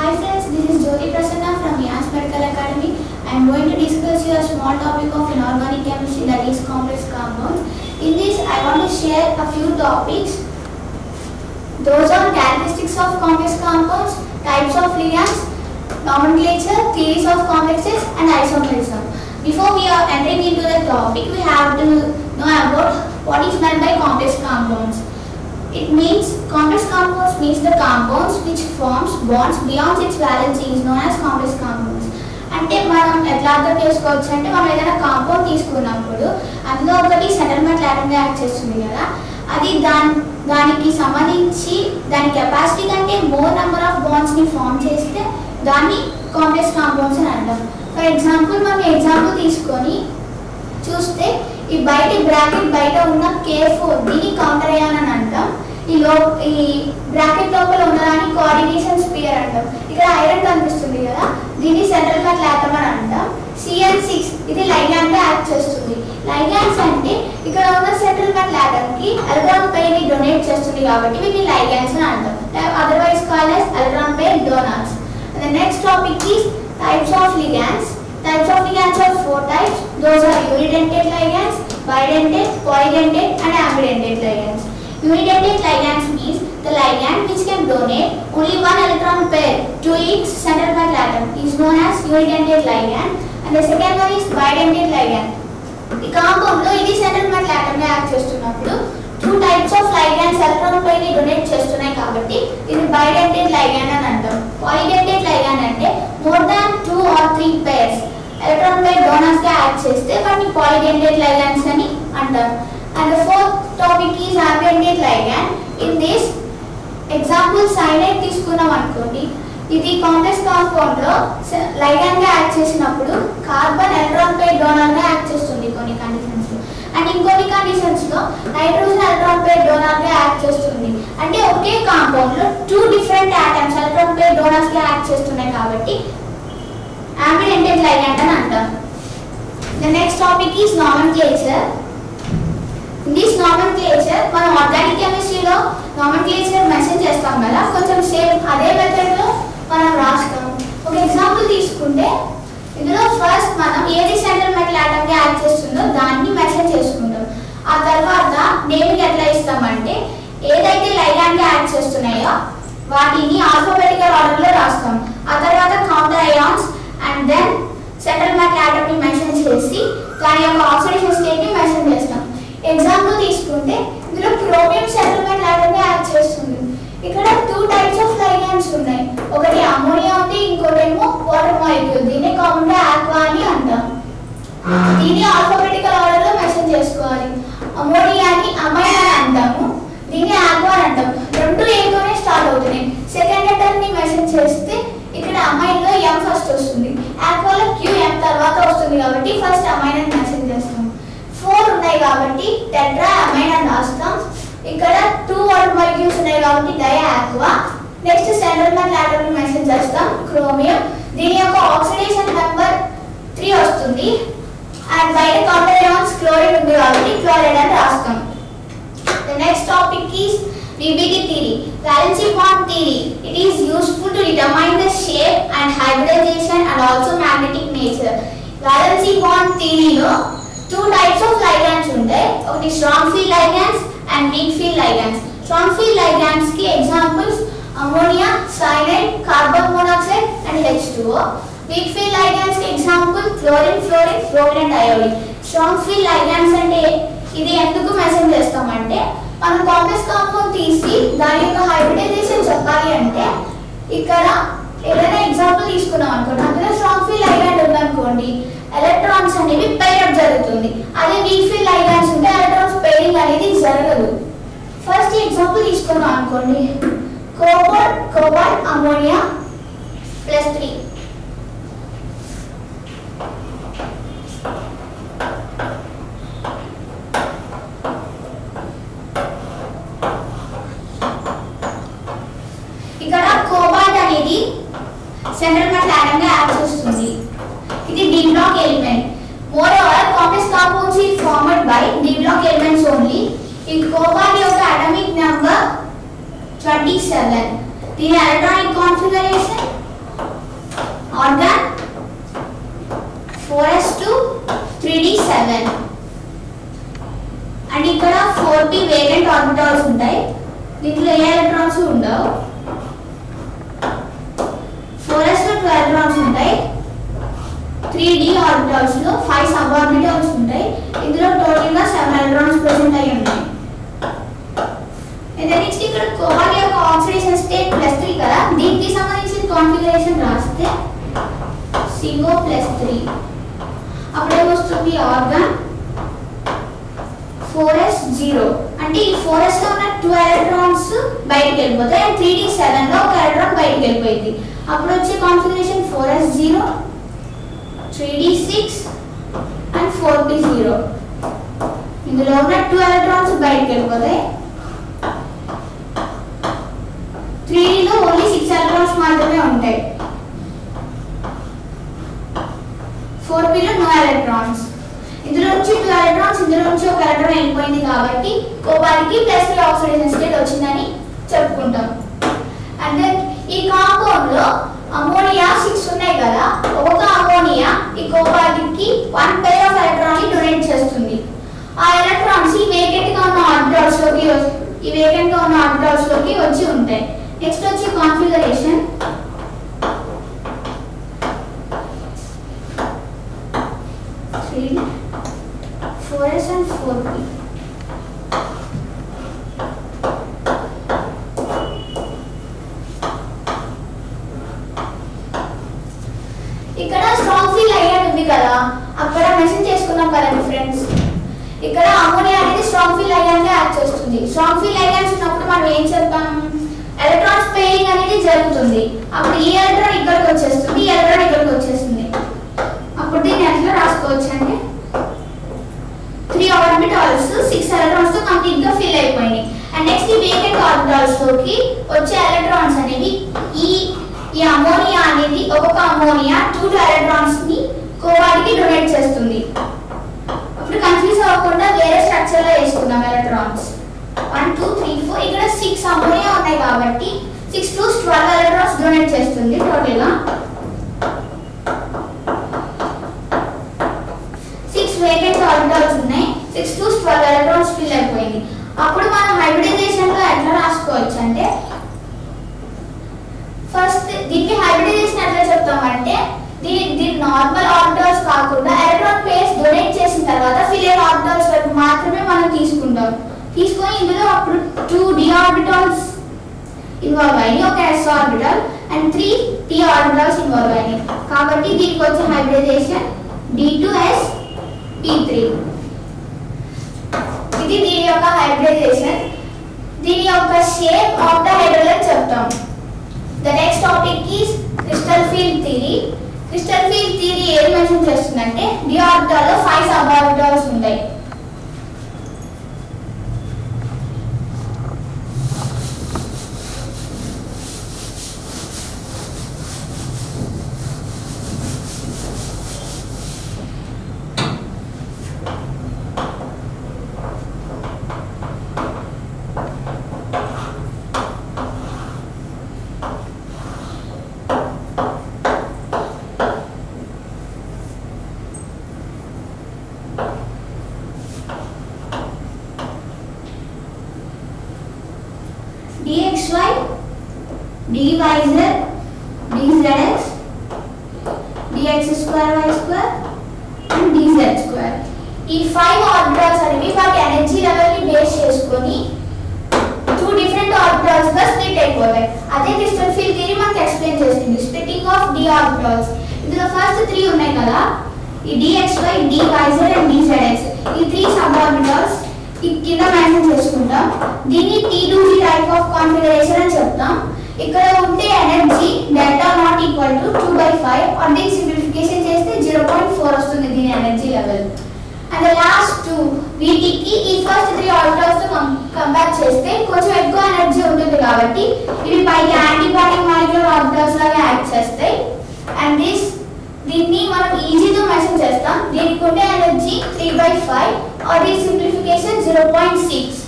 Hi friends, this is Jyoti Prasanna from Yas Medical Academy. I am going to discuss here a small topic of inorganic chemistry that is complex compounds. In this, I want to share a few topics. Those are characteristics of complex compounds, types of ligands, nomenclature, theories of complexes, and isomerism. Before we are entering into the topic, we have to know about what is meant by complex compounds. It means complex compounds means the compounds which forms bonds beyond its valency is known as complex compounds. అంటే మనం ఎట్లా అర్థం చేసుకోవచ్చు అంటే మనం ఏదైనా compound తీసుకున్నప్పుడు అందులో ఒకటి సెటిల్మెంట్ లాటంగా యాక్ట్ చేస్తుంది కదా అది దాని దానికి సంబంధించి దాని కెపాసిటీ కంటే మోర్ నెంబర్ ఆఫ్ బాండ్స్ ని ఫామ్ చేస్తే దాన్ని కాంప్లెక్స్ కాంపౌండ్స్ అని అంటాం ఫర్ ఎగ్జాంపుల్ మనం ఎగ్జాంపుల్ తీసుకొని చూస్తే ఈ బయట బ్రాకెట్ బయట ఉన్న కే ఫోర్ దీన్ని కౌంటర్ అయ్యానని అంటాం ఈ లో ఈ బ్రాకెట్ లోపల ఉన్నదాన్ని కోఆర్డినేషన్ స్పియర్ అంటాం ఇక్కడ ఐరన్ కనిపిస్తుంది కదా దీన్ని సెటిల్మెంట్ లాటమ్ అని అంటాం సిఎన్ సిక్స్ ఇది లైగాన్ గా యాక్ట్ చేస్తుంది లైగాన్స్ అంటే ఇక్కడ ఉన్న సెటిల్మెంట్ లాటమ్ కి ఎలక్ట్రాన్ పై ని డొనేట్ చేస్తుంది కాబట్టి వీటిని లైగాన్స్ అని అంటాం otherwise call as electron pair donors the next topic is types of ligands types of ligands are four types those are unidentate ligands bidentate polydentate and ambidentate ligands unidentate ligands means the ligand which can donate only one electron pair to its central atom is known as unidentate ligand and the second one is bidentate ligand ఈ compound లో ఇది central metal atom గా act చేస్తున్నప్పుడు two types of ligands electron pair donate చేస్తున్నాయి కాబట్టి ఇది bidentate ligand అని అంటాం పాలిడెంటెడ్ లైగాండ్ అంటే more than two or three pairs electron pair donors గా యాక్ట్ చేస్తే వాటిని పాలిడెంటెడ్ లైగాండ్స్ అని అంటాం and fourth topic is ambidentate ligand in this example cyanide తీసుకున్నాం అనుకోండి ఇది కాంప్లెక్స్ కాంపౌండ్ లో లైగాన్ గా యాక్ట్ చేసినప్పుడు కార్బన్ ఎలక్ట్రాన్ పై డోనర్ గా యాక్ట్ చేస్తుంది కొన్ని కండిషన్స్ లో అండ్ ఇంకొన్ని కండిషన్స్ లో నైట్రోజన్ ఎలక్ట్రాన్ పై డోనర్ గా యాక్ట్ చేస్తుంది అంటే ఒకే కాంపౌండ్ లో two different atoms electron pair donors గా యాక్ట్ చేస్తున్నాయి కాబట్టి ఆంబిడెంటెడ్ లైగాండ్ అని అంటాం the next topic is nomenclature this nomenclature మనం ఆర్గానిక్ కెమిస్ట్రీలో నామన్క్లేచర్ మెన్షన్ చేస్తాం కదా కొంచెం సేమ్ అదే మెథడ్ లో మనం రాస్తాం ఒక ఎగ్జాంపుల్ తీసుకుంటే ఇందులో ఫస్ట్ మనం ఏది సెంట్రల్ మెటల్ ఆటమ్ గా యాడ్ చేస్తుందో దాన్ని మెన్షన్ చేసుకుంటాం ఆ తర్వాత నేమింగ్ ఎట్లా ఇస్తామంటే ఏదైతే లైగాన్ గా యాడ్ చేస్తున్నాయో వాటిని ఆల్ఫాబెటికల్ ఆర్డర్ లో రాస్తాం ఆ తర్వాత counter ions and then central metal atom ని మెన్షన్ చేసి దాని యొక్క ఆక్సిడేషన్ స్టేట్ ని మెన్షన్ చేస్తాం ఎగ్జాంపుల్ తీసుకుంటే ఇందులో క్రోమియం సెటిల్మెంట్ లాటమ్ యాడ్ చేస్తుంది ఇక్కడ టూ టైప్స్ ఆఫ్ లైగాన్స్ ఉన్నాయి ఒకటి అమోనియా ఉంది ఇంకోటేమో వాటర్ మాలిక్యూల్ దీన్ని కామన్ గా ఆక్వా అని అంటాం దీన్ని ఆల్ఫాబెటికల్ ఆర్డర్ లో మెన్షన్ చేసుకోవాలి అమోనియాని అమైన్ అని అంటాము దీన్ని ఆక్వా అని అంటాం రెండు ఏతోనే స్టార్ట్ అవుతున్నాయి సెకండ్ లెటర్ ని మెన్షన్ చేస్తే ఇక్కడ అమైన్ లో ఎం ఫస్ట్ వస్తుంది ఆక్వాలో క్యూ ఎం తర్వాత వస్తుంది కాబట్టి ఫస్ట్ అమైన్ అని మెన్షన్ చేస్తాం ఫోర్ ఉన్నాయి కాబట్టి టెట్రా అమైన్ అని రాస్తాం ఇక్కడ టూ వాటర్ మాలిక్యూల్స్ ఉన్నాయి కాబట్టి di aqua next central atom mention చేస్తాం క్రోమియం దీని యొక్క ఆక్సిడేషన్ నెంబర్ త్రీ వస్తుంది అండ్ బయట కౌంటర్ అయాన్స్ క్లోరైడ్ ఉంది కాబట్టి క్లోరైడ్ అని రాస్తాం the next topic is VBD theory. Valency bond theory. It is useful to determine the shape and hybridization and also magnetic nature. Valency bond theory లో two types of ligands ఉంటాయి ఒకటి strong field ligands and weak field ligands strong field ligands కి examples ammonia cyanide carbon monoxide and H two weak field ligands కి example chlorine fluorine fluorine and iodine strong field ligands అంటే ఇది ఎందుకు mention చేస్తామంటే మనం complex compound తీసి దాని యొక్క హైబ్రిడైజేషన్ చెప్పాలి అంటే ఇక్కడ ఏదైనా ఎగ్జాంపుల్ తీసుకున్నాం అనుకోండి అందులో స్ట్రాంగ్ ఫీల్ లైగాండ్ ఉందనుకోండి ఎలక్ట్రాన్స్ అనేవి పెయిరప్ జరుగుతుంది అదే వీక్ ఫీల్ లైగాండ్స్ ఉంటే ఎలక్ట్రాన్స్ పెయిరింగ్ అనేది జరగదు ఫస్ట్ ఎగ్జాంపుల్ తీసుకున్నాం అనుకోండి cobalt cobalt ammonia plus three ఇక్కడ కోబాల్ట్ అనేది సెంట్రల్ మెటల్ ఆటమ్ గా యాడ్ చేస్తుంది ఇది D block element moreover complex compounds ఈ formed by D block elements only ఈ కోబాల్ట్ యొక్క అటామిక్ నంబర్ ట్వంటీ సెవెన్ దీని electronic configuration argon four S two three D seven and ఇక్కడ four P vacant orbitals ఉంటాయి దీంట్లో ఏ electrons ఉండవు four S లో ట్వెల్వ్ ఎలక్ట్రాన్స్ ఉంటాయి త్రీ డి ఆర్బిటాల్స్ లో ఫైవ్ సబ్ ఆర్బిటాల్స్ ఉంటాయి ఇందులో టోటల్ గా సెవెన్ ఎలక్ట్రాన్స్ ప్రెసెంట్ అయి ఉన్నాయి నెక్స్ట్ ఇక్కడ కోబాల్ యొక్క ఆక్సిడేషన్ స్టేట్ ప్లస్ త్రీ కదా దీనికి సంబంధించిన కాన్ఫిగరేషన్ రాస్తే సిఓ ప్లస్ త్రీ అప్పుడేమొస్తుంది ఆర్గాన్ ఫోర్ ఎస్ జీరో అంటే ఈ ఫోర్ ఎస్ లో ఉన్న టూ ఎలక్ట్రాన్స్ బయటకు వెళ్ళిపోతాయి అండ్ త్రీ డి సెవెన్ లో ఒక ఎలక్ట్రాన్ బయటకు వెళ్ళిపోయింది అప్పుడు వచ్చే configuration four S zero three D six and four P zero ఇందులో ఉన్న టూ ఎలక్ట్రాన్స్ బయటకు వెళ్ళిపోతాయి త్రీ లో ఓన్లీ సిక్స్ ఎలక్ట్రాన్స్ మాత్రమే ఉంటాయి ఫోర్ పిలో నో ఎలక్ట్రాన్స్ ఇందులో నుంచి టూ ఎలక్ట్రాన్స్ ఇందులో నుంచి ఒక ఎలక్ట్రాన్ వెళ్ళిపోయింది కాబట్టి కోబాల్కి ప్లస్ త్రీ ఆక్సిడేషన్ స్టేట్ వచ్చిందని చెప్పుకుంటాం అండ్ దెన్ ఈ కాంపౌండ్ లో అమోనియా సిక్స్ ఉన్నాయి కదా ఒక అమోనియా ఈ కోబాల్కి వన్ పేర్ ఆఫ్ ఎలక్ట్రాన్ ని డొనేట్ చేస్తుంది ఆ ఎలక్ట్రాన్స్ ఈ వేకెంట్ గా ఉన్న ఆర్బిటాల్స్ లోకి వస్- ఈ వేకెంట్ గా ఉన్న ఆర్బిటాల్స్ లోకి వచ్చి ఉంటాయి నెక్స్ట్ వచ్చి configuration three four S and four P ఇక్కడ స్ట్రాంగ్ ఫీల్ అయ్యాడు ఉంది కదా అక్కడ మెసేజ్ చేసుకున్నాం కదండి ఫ్రెండ్స్ ఇక్కడ అమోనియా అనేది స్ట్రాంగ్ ఫీల్ అయ్యాన్ని యాడ్ చేస్తుంది స్ట్రాంగ్ ఫీల్ అయ్యాన్స్ ఉన్నప్పుడు మనం ఏం చెప్తాం ఎలక్ట్రాన్స్ పేయింగ్ అనేది జరుగుతుంది అప్పుడు ఈ ఎలక్ట్రాన్ ఇక్కడికి వచ్చేస్తుంది ఈ ఎలక్ట్రాన్ ఇక్కడికి వచ్చేస్తుంది అప్పుడు దీన్ని ఎట్లా రాసుకోవచ్చు అంటే త్రీ ఆర్బిటాల్స్ సిక్స్ ఎలక్ట్రాన్స్ తో కంప్లీట్ గా ఫిల్ అయిపోయినాయి అండ్ నెక్స్ట్ ఈ వేకెంట్ ఆర్బిటాల్స్ లోకి వచ్చే ఎలక్ట్రాన్స్ అనేవి ఈ ఈ అమోనియా అనేది ఒక్కొక్క అమోనియా టూ టూ ఎలక్ట్రాన్స్ ని కోవాడికి డొనేట్ చేస్తుంది అప్పుడు కన్ఫ్యూజ్ అవ్వకుండా వేరే స్ట్రక్చర్ లో వేసుకుందాం electrons one two three four ఇక్కడ సిక్స్ అమోనియా ఉన్నాయి కాబట్టి six to twelve electrons donate చేస్తుంది టోటల్ గా సిక్స్ వేకెంట్ ఆర్బిటాల్స్ ఉన్నాయి six to twelve electrons fill అయిపోయింది అప్పుడు మనం హైబ్రిడైజేషన్ లో ఎట్లా రాసుకోవచ్చు అంటే ఫస్ట్ దీనికి హైబ్రిడైజేషన్ ఎట్లా చెప్తామంటే దీని దీని నార్మల్ ఆర్బిటాల్స్ కాకుండా ఎలక్ట్రాన్ పేర్స్ డొనేట్ చేసిన తర్వాత ఫిలియర్ ఆర్బిటాల్స్ వరకు మాత్రమే మనం తీసుకుంటాం తీసుకొని ఇందులో అప్పుడు టూ డి ఆర్బిటాల్స్ ఇన్వాల్వ్ అయినాయి ఒక S orbital and three T orbitals involve అయినాయి కాబట్టి దీనికి వచ్చే hybridization D two S P three ఇది దీని యొక్క హైబ్రిడైజేషన్ దీని యొక్క షేప్ ఆక్టాహెడ్రల్ అని చెప్తాం the next topic is crystal field theory crystal field theory ఏం మెన్షన్ చేస్తుందంటే డి ఆర్బిటాల్ లో ఫైవ్ సబ్ ఆర్బిటాల్స్ ఉంటాయి dxy dyz dzx dx square y square and dz square ఈ ఫైవ్ ఆర్బిటాల్స్ అనేవి వాటి ఎనర్జీ లెవెల్ ని బేస్ చేసుకొని two different orbitals గా స్ప్లిట్ అయిపోతాయి అదే క్రిస్టల్ ఫీల్డ్ థియరీ మనకి ఎక్స్ప్లెయిన్ చేస్తుంది స్ప్లిట్టింగ్ ఆఫ్ డి ఆర్బిటాల్స్ ఇందులో ఫస్ట్ త్రీ ఉన్నాయి కదా ఈ dxy dyz అండ్ dzx ఈ త్రీ సబ్ ఆర్బిటాల్స్ ఈ కింద మెన్షన్ చేసుకుంటాం దీన్ని T two G type of configuration అని చెప్తాం ఇక్కడ ఉంటే energy delta naught equal to two by five or దీన్ని సింప్లిఫికేషన్ చేస్తే జీరో పాయింట్ ఫోర్ వస్తుంది దీని energy level and last two వీటికి ఈ ఫస్ట్ త్రీ ఆర్బిటల్స్ తో కంపేర్ చేస్తే కొంచెం ఎక్కువ ఎనర్జీ ఉంటుంది కాబట్టి ఇవి పైకి యాంటీబాడీ మాలిక్యులర్ ఆర్బిటల్స్ లాగా యాక్ట్ చేస్తాయి అండ్ దిస్ దీన్ని మనం ఈజీగా మెన్షన్ చేస్తాం దీనికి ఉండే energy three by five or దీని సింప్లిఫికేషన్ జీరో పాయింట్ సిక్స్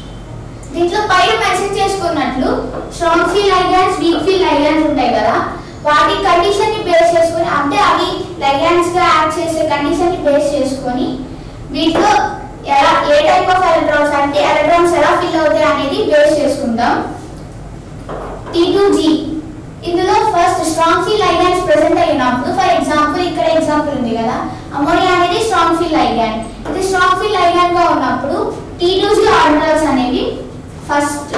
దీంట్లో పైన మెన్షన్ చేసుకున్నట్లు strong field ligands weak field ligands ఉంటాయి కదా వాటి కండిషన్ ని బేస్ చేసుకొని అంటే అవి లైగాన్స్ గా యాక్ట్ చేసే కండిషన్ ని బేస్ చేసుకొని వీటిలో ఎలా ఏ టైప్ ఆఫ్ ఎలక్ట్రాన్స్ అంటే ఎలక్ట్రాన్స్ ఎలా ఫిల్ అవుతాయి అనేది బేస్ చేసుకుందాం టీ టు జీ ఇందులో first strong field ligands present అయినప్పుడు ఫర్ ఎగ్జాంపుల్ ఇక్కడ ఎగ్జాంపుల్ ఉంది కదా అమోనియా అనేది స్ట్రాంగ్ ఫీల్ లైగాన్ ఇది స్ట్రాంగ్ ఫీల్ లైగాన్ గా ఉన్నప్పుడు టీ టు జీ ఆర్బిటల్స్ అనేవి first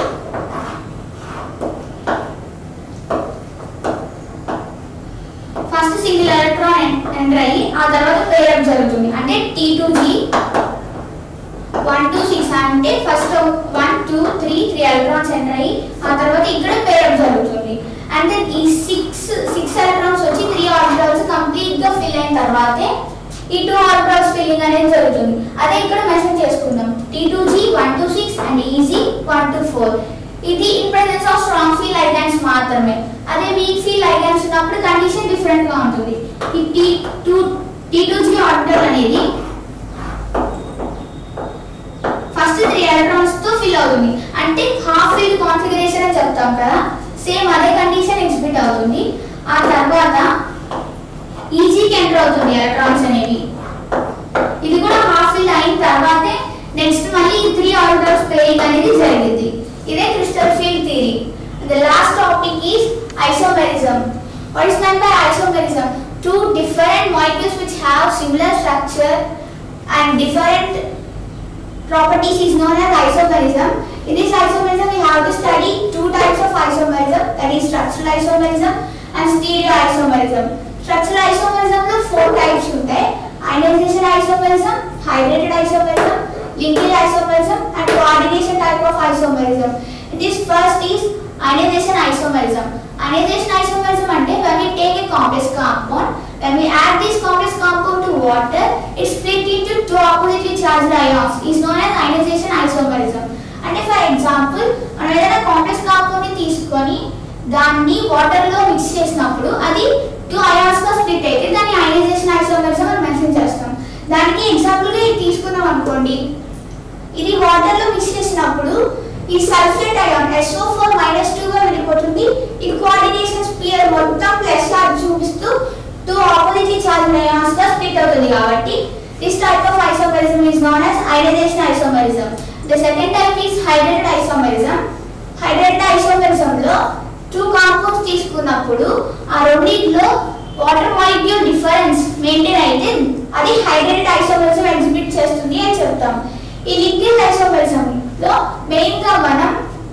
first single electron enter అయ్యి ఆ తర్వాత పేరప్ జరుగుతుంది అంటే T two G one two six అంటే first one two three three electrons enter అయ్యి ఆ తర్వాత ఇక్కడ పేరప్ జరుగుతుంది అండ్ దెన్ ఈ సిక్స్ సిక్స్ ఎలక్ట్రాన్స్ వచ్చి త్రీ ఆర్బిటల్స్ కంప్లీట్ గా ఫిల్ అయిన తర్వాతే ఈ టూ ఆర్బిటల్స్ ఫిల్లింగ్ అనేది జరుగుతుంది అదే ఇక్కడ మెన్షన్ చేసుకుందాం T two G one two six and E G one two four ఇది in presence of strong field ligands మాత్రమే అదే వీక్ ఫీల్ లైగాన్స్ ఉన్నప్పుడు కండిషన్ డిఫరెంట్ గా ఉంటుంది ఈ T two T two G orbital అనేది ఫస్ట్ త్రీ ఎలక్ట్రాన్స్ తో fill అవుతుంది అంటే హాఫ్ ఫీల్ కాన్ఫిగరేషన్ అని చెప్తాం కదా సేమ్ అదే కండిషన్ ఎగ్జిబిట్ అవుతుంది ఆ తర్వాత ఈజీకి ఎంటర్ అవుతుంది ఎలక్ట్రాన్స్ అనేవి ఇది కూడా హాఫ్ ఫిల్ అయిన తర్వాతే నెక్స్ట్ మళ్ళీ ఈ త్రీ ఆర్బిటల్స్ ప్లేయింగ్ అనేది జరిగింది ఇదే crystal field theory the last topic is isomerism what is meant by isomerism two different molecules which have similar structure and different properties is known as isomerism. In this isomerism, we have to study two types of isomerism, that is structural isomerism and stereoisomerism. Structural isomerism లో four types ఉంటాయి ionization isomerism, hydrated isomerism, linkage isomerism and coordination type of isomerism. This first is ionization isomerism. Ionization isomerism అంటే when we take a complex compound, when we add this complex compound to water, it split into two oppositely charged ions is known as ionization isomerism. అంటే for example మనం ఏదైనా complex compound ని తీసుకొని దాన్ని water లో mix చేసినప్పుడు అది two ions గా స్ప్లిట్ అయితే దాన్ని అయనైజేషన్ ఐసోమరిజం అని మెన్షన్ చేస్తాం దానికి ఎగ్జాంపుల్ గా ఇది తీసుకున్నాం అనుకోండి ఇది వాటర్ లో మిక్స్ చేసినప్పుడు ఈ sulphate ion SO4 minus two గా వెళ్ళిపోతుంది ఈ కోఆర్డినేషన్ స్పియర్ మొత్తం ప్లస్ చార్జ్ చూపిస్తూ టూ ఆపోజిట్లీ చార్జ్ అయాన్స్ గా స్ప్లిట్ అవుతుంది కాబట్టి this type of isomerism is known as ionization isomerism the second type is hydrated isomerism hydrated isomerism లో two compounds తీసుకున్నప్పుడు ఆ రెండింటిలో వాటర్ మాలిక్యూల్ డిఫరెన్స్ మెయింటైన్ అయితే అది హైడ్రేటెడ్ ఐసోమరిజం ఎగ్జిబిట్ చేస్తుంది అని చెప్తాం ఈ లిక్విడ్ ఐసోమరిజం లో మెయిన్ గా మనం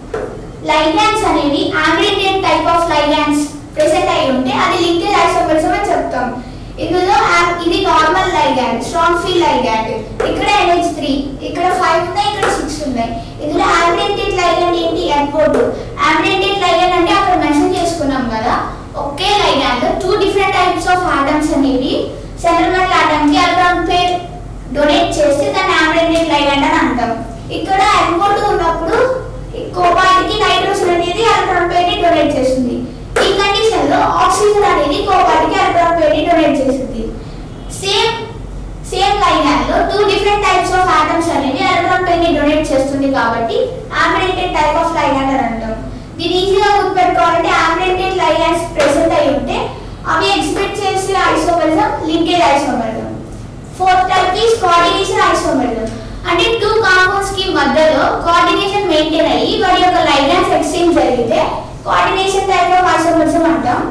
లైగాన్స్ అనేవి ఆంగ్రేడియన్ టైప్ ఆఫ్ లైగాన్స్ ప్రెసెంట్ అయి ఉంటే అది లిక్విడ్ ఐసోమరిజం అని చెప్తాం ఇందులో ఆ- ఇది normal ligand strong field ligand ఇక్కడ ఎన్హెచ్ త్రీ ఇక్కడ ఫైవ్ ఉన్నాయి ఇక్కడ సిక్స్ ఉన్నాయి ఇందులో ఆంగ్రేడియన్ లైగాండ్ ఏంటి ఎన్పోర్ట్ ఆంగ్రేడియన్ లైగాండ్ అంటే అక్కడ మెన్షన్ చేసుకున్నాం కదా ఒకే ligand two different types of atoms అనేవి సెంట్రల్ మెటల్ ఆటమ్ కి ఎలక్ట్రాన్ పేర్ డొనేట్ చేస్తే దాన్ని ఆంగ్రేడియన్ లైగాండ్ అని అంటాం ఇక్కడ ఎన్పోర్ట్ ఉన్నప్పుడు కోబాల్ట్ కి నైట్రోజన్ అనేది ఎలక్ట్రాన్ పేర్ ని డొనేట్ చేస్తుంది ఈ కండిషన్ లో ఆక్సిజన్ అనేది కోబాల్ట్ కి ఎలక్ట్రాన్ పేర్ ని డొనేట్ చేస్తుంది సేమ్ సేమ్ లైగాండ్ లో two different types of atoms అనేవి ఎలక్ట్రాన్ పేర్ ని డొనేట్ చేస్తుంది కాబట్టి ఆంగ్రేటెడ్ టైప్ ఆఫ్ లైగాండ్ అని అంటాం దీన్ని ఈజీగా గుర్తుపెట్టుకోవాలంటే ఆంగ్రేటెడ్ లైగాండ్స్ ప్రెసెంట్ అయి ఉంటే అవి ఎక్స్పెక్ట్ చేసే isomerism linkage isomerism fourth type is coordination isomerism అంటే టూ కాంపౌండ్స్ కి మధ్యలో కోఆర్డినేషన్ మెయింటైన్ అయ్యి వారి యొక్క లైగాన్స్ ఎక్స్చేంజ్ జరిగితే కోఆర్డినేషన్ టైప్ ఆఫ్ ఐసోమరిజం అంటాం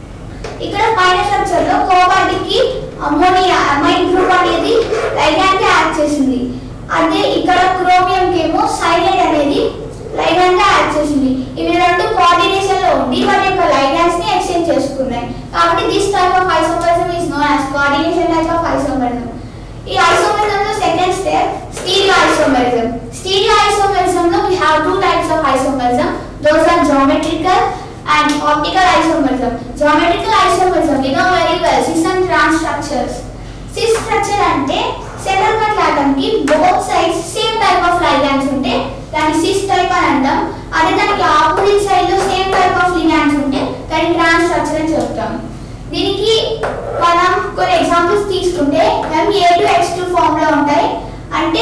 ఇక్కడ పైన స్ట్రక్చర్ లో కోబాల్ట్ కి అమ్మోనియా అమైన్ గ్రూప్ అనేది లైగాండ్ యాడ్ చేసింది అదే ఇక్కడ క్రోమియం కేమో సైనైడ్ అనేది లైగాండ్ గా యాడ్ చేసింది ఇవి రెండు కోఆర్డినేషన్ లో ఉండి వాటి యొక్క లైగాండ్స్ ని ఎక్స్చేంజ్ చేసుకున్నాయి కాబట్టి this type of isomerism is known as coordination type of isomerism ఈ ఐసోమరిజం లో second step stereo isomerism stereo isomerism లో we have two types of isomerism those are geometrical and optical isomerism geometrical isomerism we know very well cis and trans structures cis structure అంటే central metal atom కి both sides same type of ligands ఉంటే దాన్ని cis type అని అంటాం అదే దానికి opposite side లో same type of ligands ఉంటే దాన్ని ట్రాన్స్ స్ట్రక్చర్ అని చెప్తాం దీనికి మనం కొన్ని ఎగ్జాంపుల్స్ తీసుకుంటే మేము A two X two form లో ఉంటాయి అంటే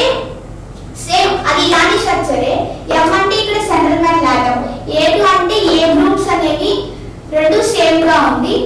సేమ్ అది ఇలాంటి స్ట్రక్చరే ఎం అంటే ఇక్కడ central metal atom A two అంటే ఏ గ్రూప్స్ అనేవి రెండు సేమ్ గా ఉంది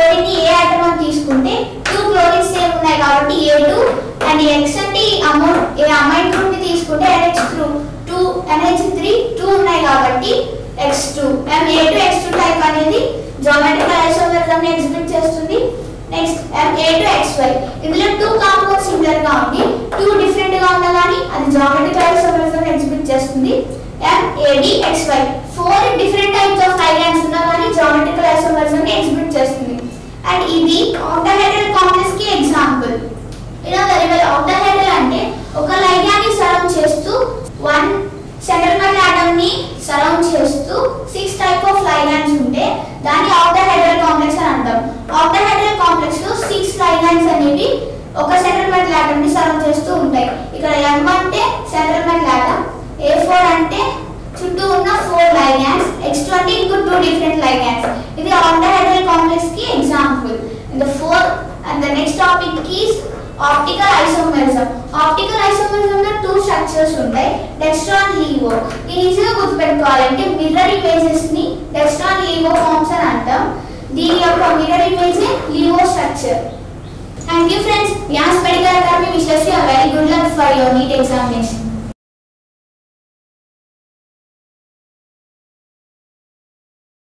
క్లోరిన్ ఏ ఆటం అని తీసుకుంటే టూ క్లోరిన్స్ సేమ్ ఉన్నాయి కాబట్టి ఏ టూ అండ్ ఎక్స్ అంటే అమౌంట్ ఏ అమైన్ గ్రూప్ ని తీసుకుంటే NH three two NH three two ఉన్నాయి కాబట్టి X two M A two X two type అనేది జోమెట్రికల్ ఐసోమెరిజం ని ఎగ్జిబిట్ చేస్తుంది next M A two X Y ఇందులో two compound similar గా ఉంది టూ డిఫరెంట్ గా ఉన్నా కానీ అది జామెట్రికల్ ఐసోమెరిజం ని ఎగ్జిబిట్ చేస్తుంది M A D X Y four different types of ligands ఉన్నా కానీ జామెట్రికల్ ఐసోమెరిజం ని ఎగ్జిబిట్ చేస్తుంది అండ్ ఇది ఆక్టాహెడ్రల్ కాంప్లెక్స్ కి ఎగ్జాంపుల్ ఇలా వెరీ వెల్ ఆక్టాహెడ్రల్ అంటే ఒక లైగాన్ని సరౌండ్ చేస్తూ వన్ సెంట్రల్ ఆటమ్ ని సరౌండ్ చేస్తూ సిక్స్ టైప్ ఆఫ్ లైగాన్స్ ఉంటే దాన్ని ఆక్టాహెడ్రల్ కాంప్లెక్స్ అని అంటాం ఆక్టాహెడ్రల్ కాంప్లెక్స్ లో సిక్స్ లైగాన్స్ అనేవి ఒక సెంట్రల్ మెటల్ ఆటమ్ ని సరౌండ్ చేస్తూ ఉంటాయి ఇక్కడ ఎం అంటే central metal atom A four అంటే చుట్టూ ఉన్న ఫోర్ లైగాన్స్ ఎక్స్ టూ అంటే ఇంకో టూ డిఫరెంట్ లైగాన్స్ ఇది ఆక్టాహెడ్రల్ కాంప్లెక్స్ కి example the fourth and the next topic is optical isomerism optical isomerism లో టూ స్ట్రక్చర్స్ ఉంటాయి డెక్స్ట్రాన్ లీవో ఇది ఈజీగా గుర్తుపెట్టుకోవాలంటే మిర్రర్ ఇమేజెస్ ని డెక్స్ట్రాన్ లీవో ఫార్మ్స్ అని అంటాం దీని యొక్క mirror image levo structure thank you friends యాన్స్ medical academy wishes you very good luck for your NEET examination